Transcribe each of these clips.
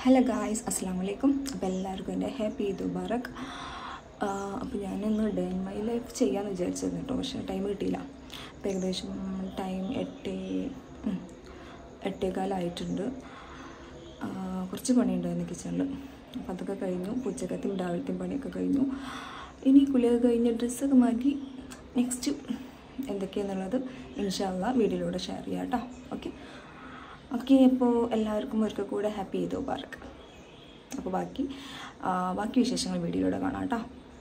Hello guys അസ്സാം വലൈക്കും അപ്പോൾ എല്ലാവർക്കും എൻ്റെ ഹാപ്പി ഈദ് മുബാറക് അപ്പോൾ ഞാനിന്ന് ഡേ ഇൻ മൈ ലൈഫ് ചെയ്യാമെന്ന് വിചാരിച്ചിരുന്നു കേട്ടോ പക്ഷേ ടൈം കിട്ടിയില്ല അപ്പോൾ ഏകദേശം ടൈം എട്ട് ഉം, എട്ടേകാലായിട്ടുണ്ട് ആ, കുറച്ച് പണിയുണ്ടായിരുന്നു കിച്ചണിൽ അപ്പോൾ അതൊക്കെ കഴിഞ്ഞു ഉച്ചക്കത്തെയും രാവിലത്തെയും പണിയൊക്കെ കഴിഞ്ഞു ഇനി കുളിയൊക്കെ കഴിഞ്ഞ് ഡ്രസ്സൊക്കെ മാറ്റി നെക്സ്റ്റ് എന്തൊക്കെയാണെന്നുള്ളത് ഇൻഷാല്ല വീഡിയോയിലൂടെ ഷെയർ ചെയ്യാം കേട്ടോ ഓക്കെ ഓക്കെ അപ്പോൾ എല്ലാവർക്കും ഒരിക്കൽ കൂടെ ഹാപ്പി ചെയ്തു പാർക്ക് അപ്പോൾ ബാക്കി ആ, ബാക്കി വിശേഷങ്ങൾ വീഡിയോയിലൂടെ കാണാം കേട്ടോ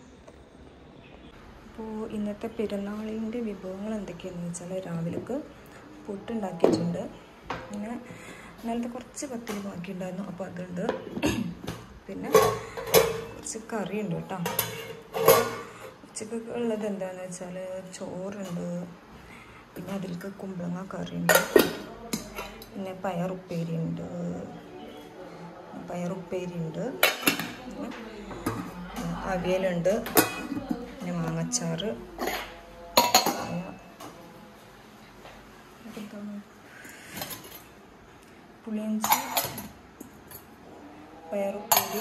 അപ്പോൾ ഇന്നത്തെ പെരുന്നാളിൻ്റെ വിഭവങ്ങൾ എന്തൊക്കെയാണെന്ന് വെച്ചാൽ രാവിലേക്ക് പുട്ടുണ്ടാക്കിയിട്ടുണ്ട് പിന്നെ ഇന്നലത്തെ കുറച്ച് പത്തിരി ബാക്കിയുണ്ടായിരുന്നു അപ്പോൾ അതുണ്ട് പിന്നെ കുറച്ച് കറിയുണ്ട് കേട്ടോ ഉച്ചക്ക് ഉള്ളത് എന്താണെന്ന് വെച്ചാൽ ചോറുണ്ട് പിന്നെ അതിലേക്ക് കുമ്പളങ്ങ കറിയുണ്ട് പിന്നെ പയറുപ്പേരി ഉണ്ട് പയറുപ്പേരി ഉണ്ട് പിന്നെ അവിയലുണ്ട് പിന്നെ മാങ്ങച്ചാറ് പിന്നെ ഇതെന്താണ്? പുളിയിഞ്ചി പയറുപ്പേരി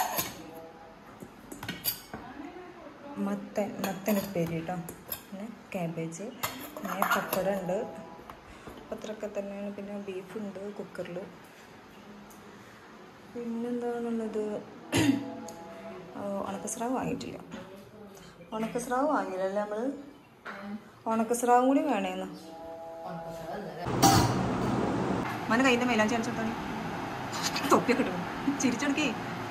മത്തൻ മത്തനുപ്പേരി കേട്ടോ പിന്നെ ക്യാബേജ് പിന്നെ പപ്പടം ഉണ്ട് അത്രയൊക്കെ തന്നെയാണ് പിന്നെ ബീഫുണ്ട് കുക്കറിൽ പിന്നെന്താണുള്ളത് ഉണക്കസ്രാവ് വാങ്ങിയിട്ടില്ല ഉണക്കസ്രാവ് വാങ്ങിയില്ലല്ലേ നമ്മൾ ഉണക്കസ്രാവും കൂടി വേണേന്ന് മന കയ്യിൻ്റെ മേലാഞ്ചി അടിച്ചോട്ടാണ് തൊപ്പിയൊക്കെ ഇട്ടു ചിരിച്ചെടുക്കേ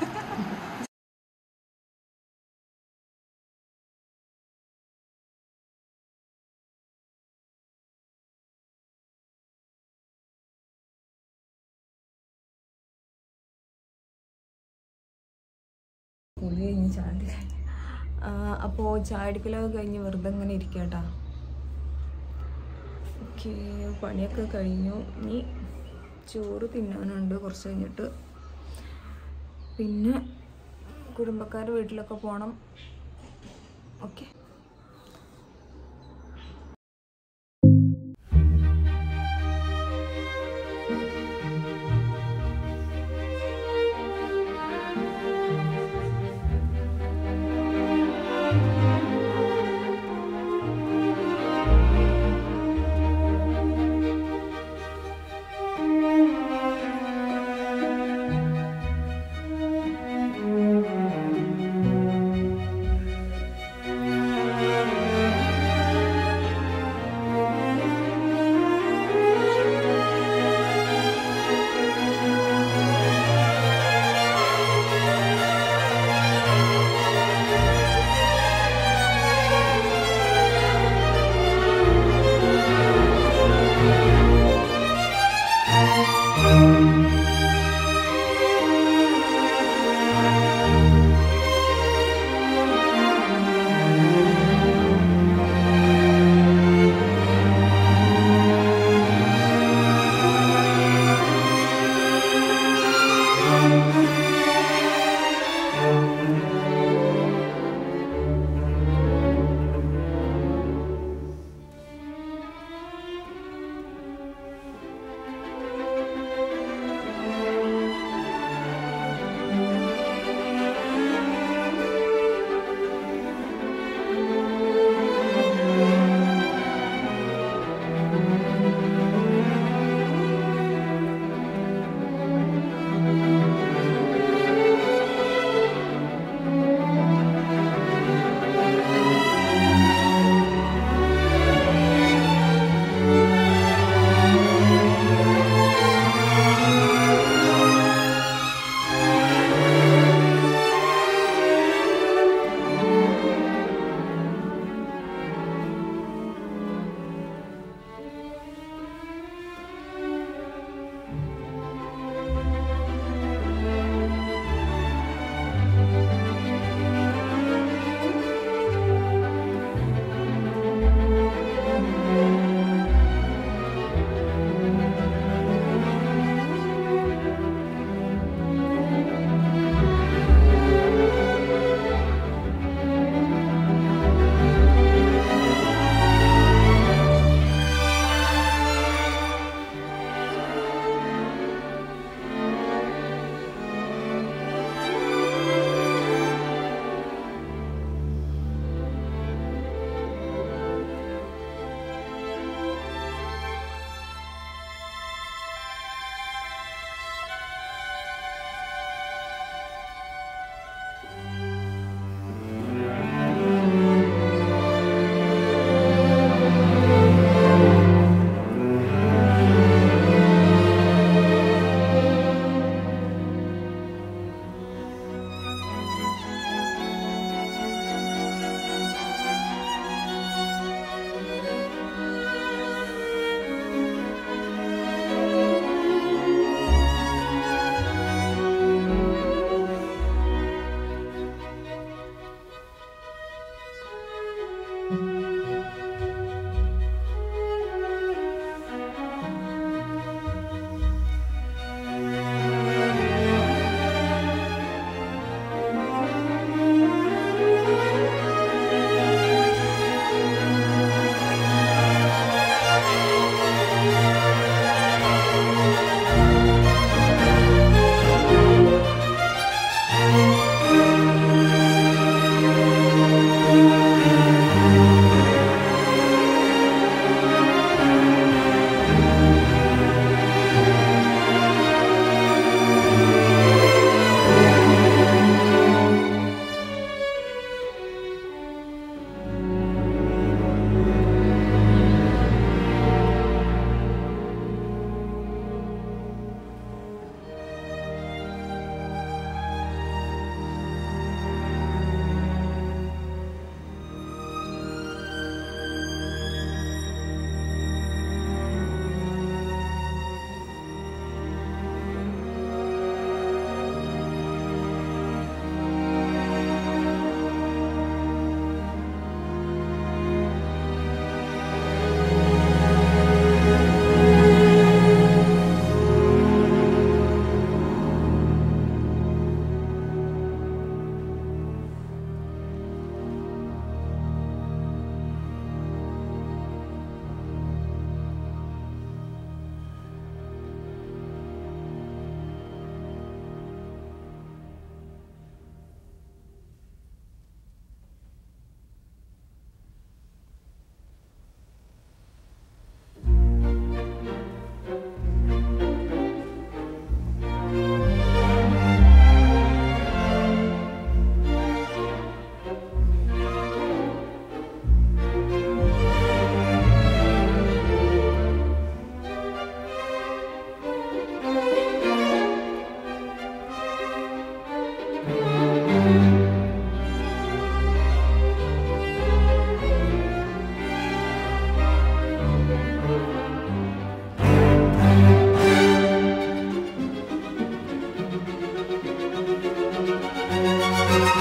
കുളി കഴിഞ്ഞ് ചാടി അപ്പോൾ ചാടിക്കലൊക്കെ കഴിഞ്ഞ് വെറുതെ ഇങ്ങനെ ഇരിക്കട്ടാ ഓക്കെ പണിയൊക്കെ കഴിഞ്ഞു ഇനി ചോറ് തിന്നാനുണ്ട് കുറച്ച് കഴിഞ്ഞിട്ട് പിന്നെ കുടുംബക്കാരുടെ വീട്ടിലൊക്കെ പോകണം ഓക്കെ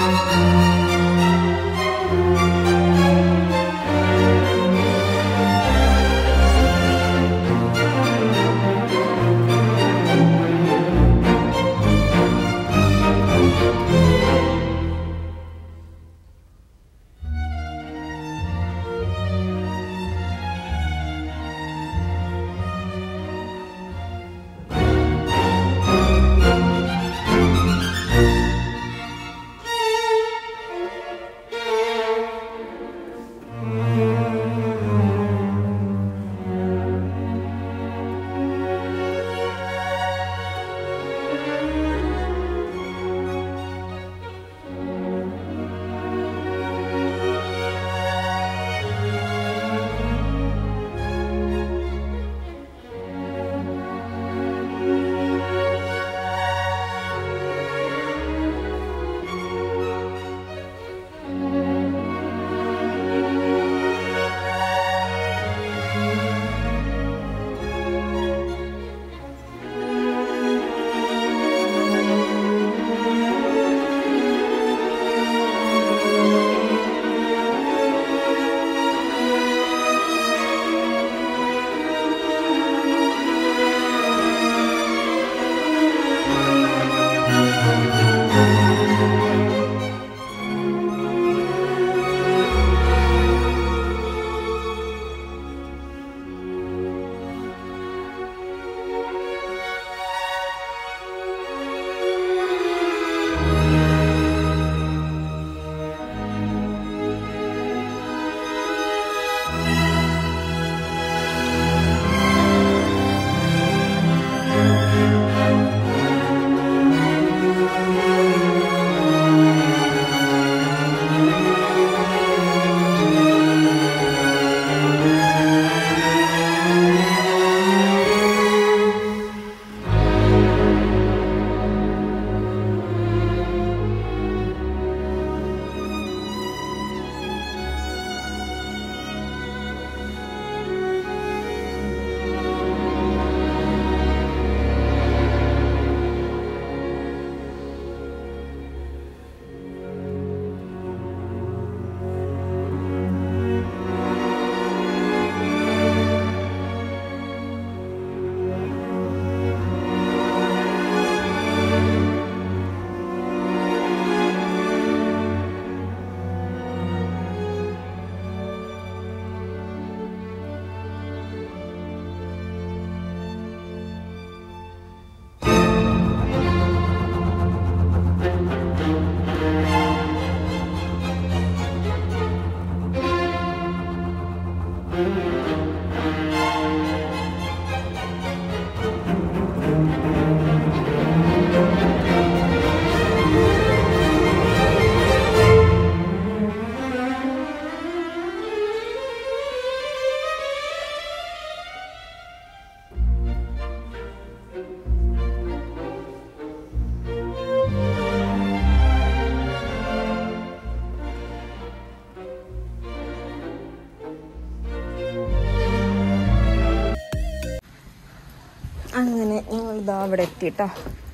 അങ്ങനെ ഞങ്ങൾ ഇതാ അവിടെ എത്തിട്ടോ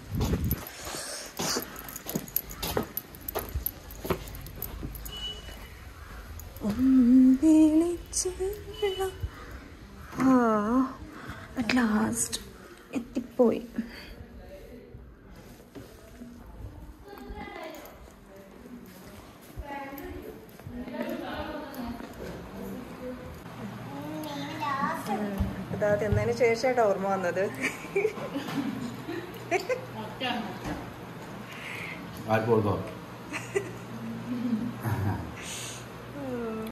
ആ അറ്റ് ലാസ്റ്റ് എത്തിപ്പോയി ഇതാ തിന്നതിന് ശേഷമായിട്ട് ഓർമ്മ വന്നത് ആർക്ക് കൊടുത്തോ